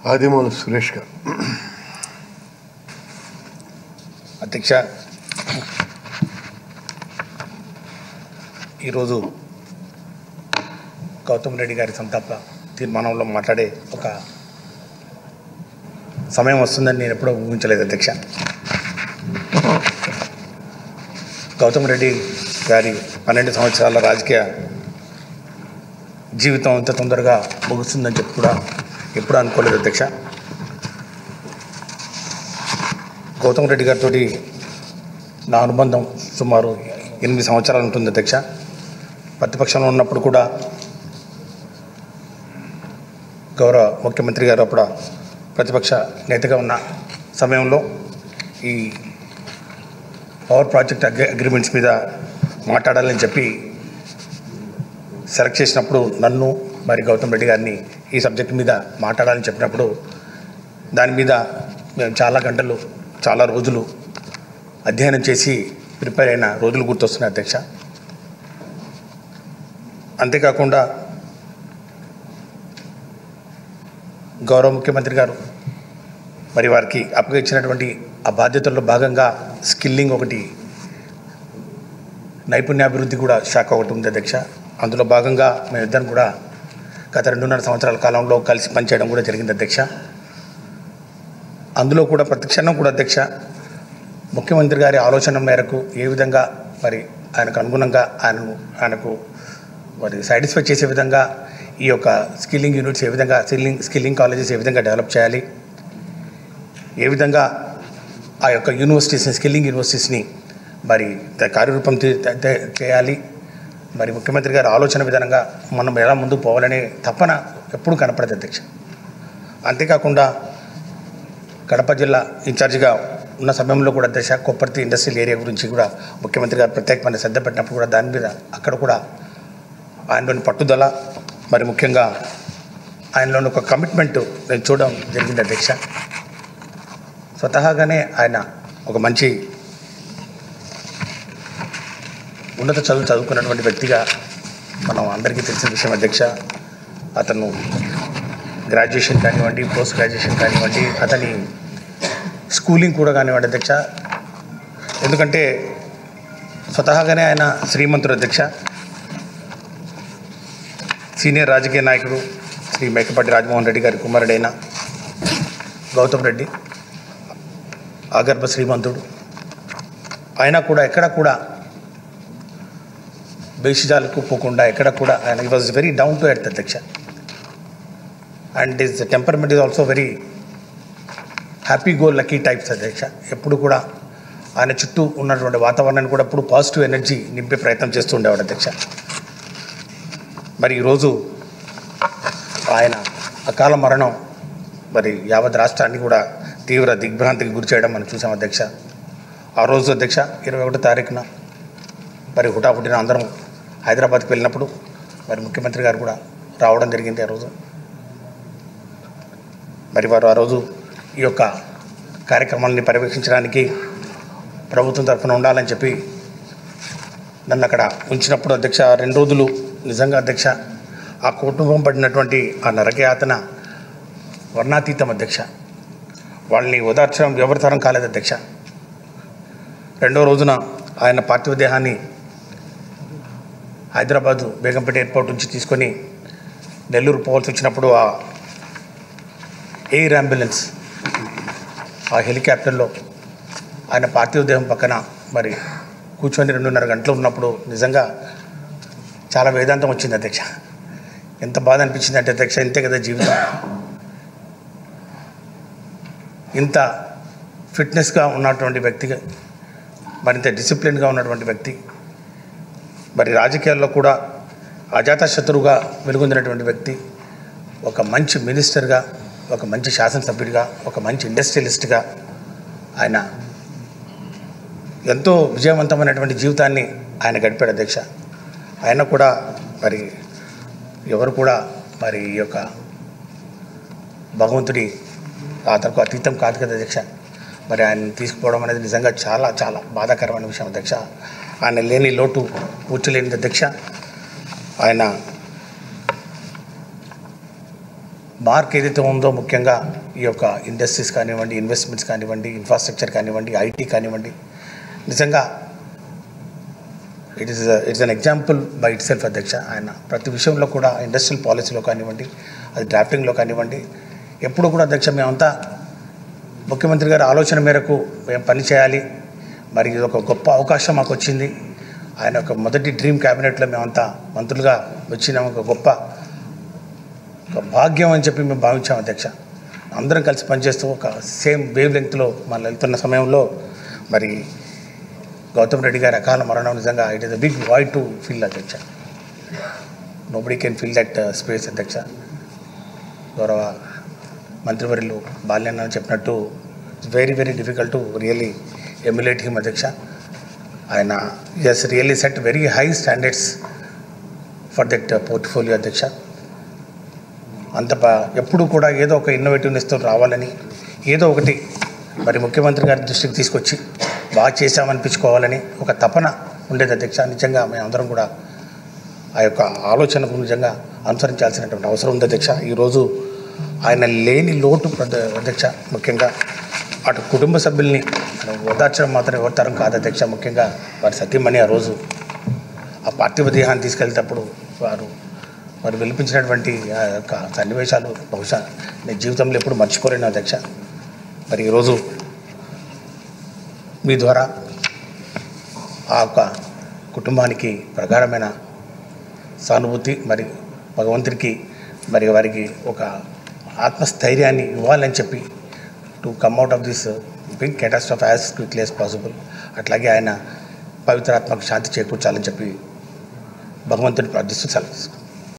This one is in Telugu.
ఆదిమూల సురేష్ గారు అధ్యక్ష ఈరోజు గౌతమ్ రెడ్డి గారి సంతాప తీర్మానంలో మాట్లాడే ఒక సమయం వస్తుందని నేను ఎప్పుడూ ఊహించలేదు అధ్యక్ష గౌతమ్ రెడ్డి గారి పన్నెండు సంవత్సరాల రాజకీయ జీవితం అంత తొందరగా ముగుస్తుందని చెప్పి కూడా ఎప్పుడూ అనుకోలేదు అధ్యక్ష గౌతమ్ రెడ్డి గారితో నా అనుబంధం సుమారు ఎనిమిది సంవత్సరాలు ఉంటుంది అధ్యక్ష ప్రతిపక్షంలో ఉన్నప్పుడు కూడా గౌరవ ముఖ్యమంత్రి గారు అప్పుడు ప్రతిపక్ష నేతగా ఉన్న సమయంలో ఈ పవర్ ప్రాజెక్ట్ అగ్రి అగ్రిమెంట్స్ మీద మాట్లాడాలని చెప్పి సెలెక్ట్ చేసినప్పుడు నన్ను మరి గౌతమ్ రెడ్డి గారిని ఈ సబ్జెక్ట్ మీద మాట్లాడాలని చెప్పినప్పుడు దాని మీద మేము చాలా గంటలు చాలా రోజులు అధ్యయనం చేసి ప్రిపేర్ అయిన రోజులు గుర్తొస్తున్నాయి అధ్యక్ష అంతేకాకుండా గౌరవ ముఖ్యమంత్రి గారు మరి వారికి అప్పగించినటువంటి ఆ బాధ్యతల్లో భాగంగా స్కిల్లింగ్ ఒకటి నైపుణ్యాభివృద్ధి కూడా శాఖ ఒకటి ఉంది అధ్యక్ష అందులో భాగంగా మేమిద్దరం కూడా గత రెండున్నర సంవత్సరాల కాలంలో కలిసి పనిచేయడం కూడా జరిగింది అధ్యక్ష అందులో కూడా ప్రతి క్షణం కూడా అధ్యక్ష ముఖ్యమంత్రి గారి ఆలోచన మేరకు ఏ విధంగా మరి ఆయనకు అనుగుణంగా ఆయనను ఆయనకు మరి సాటిస్ఫై చేసే విధంగా ఈ యొక్క స్కిల్లింగ్ యూనిట్స్ ఏ విధంగా స్కిల్లింగ్ స్కిల్లింగ్ కాలేజెస్ ఏ విధంగా డెవలప్ చేయాలి ఏ విధంగా ఆ యొక్క యూనివర్సిటీస్ని స్కిల్లింగ్ యూనివర్సిటీస్ని మరి త- కార్యరూపం తీ- త- తే- చేయాలి మరి ముఖ్యమంత్రి గారి ఆలోచన విధానంగా మనం ఎలా ముందుకు పోవాలనే తపన ఎప్పుడూ కనపడదు అధ్యక్ష అంతేకాకుండా కడప జిల్లా ఇన్ఛార్జిగా ఉన్న సమయంలో కూడా దశ కొప్పర్తి ఇండస్ట్రియల్ ఏరియా గురించి కూడా ముఖ్యమంత్రి గారు ప్రత్యేకమైన శ్రద్ధ పెట్టినప్పుడు కూడా దాని మీద అక్కడ కూడా ఆయనలోని పట్టుదల మరి ముఖ్యంగా ఆయనలోని ఒక కమిట్మెంట్ నేను చూడడం జరిగింది అధ్యక్ష స్వతహాగానే ఆయన ఒక మంచి ఉన్నత చదువు చదువుకున్నటువంటి వ్యక్తిగా మనం అందరికీ తెలిసిన విషయం అధ్యక్ష అతను గ్రాడ్యుయేషన్ కానివ్వండి పోస్ట్ గ్రాడ్యుయేషన్ కానివ్వండి అతని స్కూలింగ్ కూడా కానివ్వండి అధ్యక్ష ఎందుకంటే స్వతహాగానే ఆయన శ్రీమంతుడు అధ్యక్ష సీనియర్ రాజకీయ నాయకుడు శ్రీ మేకపాటి రాజమోహన్ రెడ్డి గారి కుమారుడైన గౌతమ్ రెడ్డి ఆగర్భ శ్రీమంతుడు అయినా కూడా ఎక్కడ కూడా బేషిజాలకు పోకుండా ఎక్కడ కూడా ఆయన ఈ was very down to earth అధ్యక్ష and his temperament is also very happy go lucky types అధ్యక్ష ఎప్పుడు కూడా ఆయన చుట్టూ ఉన్నటువంటి వాతావరణాన్ని కూడా ఎప్పుడు పాజిటివ్ ఎనర్జీ నింపే ప్రయత్నం చేస్తూ ఉండేవాడు అధ్యక్ష మరి ఈరోజు ఆయన అకాల మరణం మరి యావత్ రాష్ట్రాన్ని కూడా తీవ్ర దిగ్భ్రాంతికి గురి చేయడం మనం చూసాం అధ్యక్ష ఆ రోజు అధ్యక్ష ఇరవై ఒకటో తారీఖున మరి హుటాహుటిన అందరం హైదరాబాద్కి వెళ్ళినప్పుడు మరి ముఖ్యమంత్రి గారు కూడా రావడం జరిగింది ఆ రోజు మరి వారు ఆ రోజు ఈ యొక్క కార్యక్రమాలని పర్యవేక్షించడానికి ప్రభుత్వం తరఫున ఉండాలని చెప్పి నన్ను అక్కడ ఉంచినప్పుడు అధ్యక్ష ఆ రెండు రోజులు నిజంగా అధ్యక్ష ఆ కుటుంబం పడినటువంటి ఆ నరకయాతన వర్ణాతీతం అధ్యక్ష వాళ్ళని ఓదార్చడం ఎవరి తరం కాలేదు అధ్యక్ష రెండో రోజున ఆయన పార్థివ దేహాన్ని హైదరాబాదు బేగంపేట ఎయిర్పోర్ట్ నుంచి తీసుకొని నెల్లూరు పోవాల్సి వచ్చినప్పుడు ఆ ఎయిర్ అంబులెన్స్ ఆ హెలికాప్టర్లో ఆయన పార్థివ దేహం పక్కన మరి కూర్చొని రెండున్నర గంటలు ఉన్నప్పుడు నిజంగా చాలా వేదాంతం వచ్చింది అధ్యక్ష ఎంత బాధ అనిపించింది అంటే అధ్యక్ష ఇంతే కదా జీవితం ఇంత ఫిట్నెస్గా ఉన్నటువంటి వ్యక్తిగా మరింత డిసిప్లిన్గా ఉన్నటువంటి వ్యక్తి మరి రాజకీయాల్లో కూడా అజాతశత్రువుగా వెలుగొందినటువంటి వ్యక్తి ఒక మంచి మినిస్టర్గా ఒక మంచి శాసనసభ్యుడిగా ఒక మంచి ఇండస్ట్రియలిస్ట్గా ఆయన ఎంతో విజయవంతమైనటువంటి జీవితాన్ని ఆయన గడిపాడు అధ్యక్ష ఆయన కూడా మరి ఎవరు కూడా మరి ఈ యొక్క భగవంతుడి అతనికి అతీతం కాదు కదా అధ్యక్ష మరి ఆయన తీసుకుపోవడం అనేది నిజంగా చాలా చాలా బాధాకరమైన విషయం అధ్యక్ష ఆయన లేని లోటు పూడ్చలేనిది అధ్యక్ష ఆయన మార్క్ ఏదైతే ఉందో ముఖ్యంగా ఈ యొక్క ఇండస్ట్రీస్ కానివ్వండి ఇన్వెస్ట్మెంట్స్ కానివ్వండి ఇన్ఫ్రాస్ట్రక్చర్ కానివ్వండి ఐటీ కానివ్వండి నిజంగా it is it's an example by itself అధ్యక్ష ఆయన ప్రతి విషయంలో కూడా ఇండస్ట్రియల్ పాలసీలో కానివ్వండి అది డ్రాఫ్టింగ్లో కానివ్వండి ఎప్పుడు కూడా అధ్యక్ష మేమంతా ముఖ్యమంత్రి గారి ఆలోచన మేరకు మేము పని చేయాలి మరి ఇది ఒక గొప్ప అవకాశం మాకు వచ్చింది ఆయన యొక్క మొదటి డ్రీమ్ క్యాబినెట్లో మేమంతా మంత్రులుగా వచ్చిన ఒక గొప్ప ఒక భాగ్యం అని చెప్పి మేము భావించాం అధ్యక్ష అందరం కలిసి పనిచేస్తూ ఒక సేమ్ వేవ్ లెంగ్త్లో మనం వెళ్తున్న సమయంలో మరి గౌతమ్ రెడ్డి గారి అకాల మరణం నిజంగా it is a big void to feel అధ్యక్ష nobody can feel that space అధ్యక్ష గౌరవ మంత్రివర్యులు బాల్యన్న చెప్పినట్టు it's very very difficult to really emulate him అధ్యక్ష ఆయన has really set very high standards for that portfolio అధ్యక్ష అంత ప- ఎప్పుడు కూడా ఏదో ఒక ఇన్నోవేటివ్నెస్తో రావాలని ఏదో ఒకటి మరి ముఖ్యమంత్రి గారి దృష్టికి తీసుకొచ్చి బాగా చేశామనిపించుకోవాలని ఒక తపన ఉండేది అధ్యక్ష నిజంగా మేమందరం కూడా ఆ యొక్క ఆలోచనకు నిజంగా అనుసరించాల్సినటువంటి అవసరం ఉంది అధ్యక్ష ఈరోజు ఆయన లేని లోటు ప్రద- అధ్యక్ష ముఖ్యంగా అటు కుటుంబ సభ్యుల్ని మనం ఓదార్చడం మాత్రం ఎవరితరం కాదు అధ్యక్ష ముఖ్యంగా వారి సత్యమణి ఆ రోజు ఆ పార్థివ దేహాన్ని తీసుకెళ్తేటప్పుడు వారు వారు వెలిపించినటువంటి ఆ యొక్క సన్నివేశాలు బహుశా నేను జీవితంలో ఎప్పుడు మర్చిపోలేను అధ్యక్ష మరి ఈరోజు మీ ద్వారా ఆ యొక్క కుటుంబానికి ప్రగాఢమైన సానుభూతి మరి భగవంతుడికి మరి వారికి ఒక ఆత్మస్థైర్యాన్ని ఇవ్వాలని చెప్పి to come out of this big catastrophe as quickly as possible అట్లాగే ఆయన పవిత్రాత్మకు శాంతి చేకూర్చాలని చెప్పి భగవంతుని ప్రార్థిస్తూ సెలవు తీసుకుంటాను